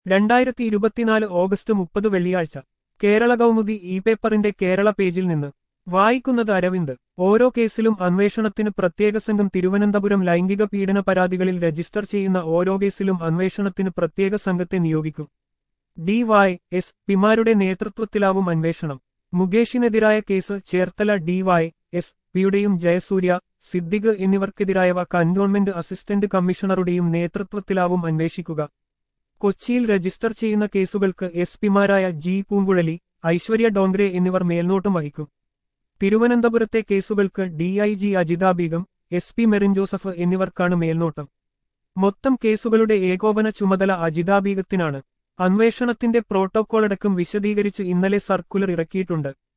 രണ്ടായിരത്തി ഇരുപത്തിനാല് ഓഗസ്റ്റ് മുപ്പത് വെള്ളിയാഴ്ച കേരള കൗമുദി ഇ പേപ്പറിന്റെ കേരള പേജിൽ നിന്ന് വായിക്കുന്നത് അരവിന്ദ് ഓരോ കേസിലും അന്വേഷണത്തിന് പ്രത്യേക സംഘം തിരുവനന്തപുരം ലൈംഗിക പീഡന പരാതികളിൽ രജിസ്റ്റർ ചെയ്യുന്ന ഓരോ കേസിലും അന്വേഷണത്തിന് പ്രത്യേക സംഘത്തെ നിയോഗിക്കും ഡി വൈ എസ് പിമാരുടെ നേതൃത്വത്തിലാവും അന്വേഷണം മുകേഷിനെതിരായ case Cherthala D Y S പിയുടെയും ജയസൂര്യ സിദ്ദിഖ് എന്നിവർക്കെതിരായവ കന്റോൺമെന്റ് അസിസ്റ്റന്റ് കമ്മീഷണറുടെയും നേതൃത്വത്തിലാവും അന്വേഷിക്കുക കൊച്ചിയിൽ രജിസ്റ്റർ ചെയ്യുന്ന കേസുകൾക്ക് എസ് പിമാരായ ജി പൂങ്കുഴലി ഐശ്വര്യ ഡോങ്രെ എന്നിവർ മേൽനോട്ടം വഹിക്കും തിരുവനന്തപുരത്തെ കേസുകൾക്ക് DIG Ajitha Beegum S P Merin Joseph എന്നിവർക്കാണ് മേൽനോട്ടം മൊത്തം കേസുകളുടെ ഏകോപന ചുമതല അജിതാ ബീഗത്തിനാണ് അന്വേഷണത്തിന്റെ പ്രോട്ടോക്കോളടക്കം വിശദീകരിച്ച് ഇന്നലെ സർക്കുലർ ഇറക്കിയിട്ടുണ്ട്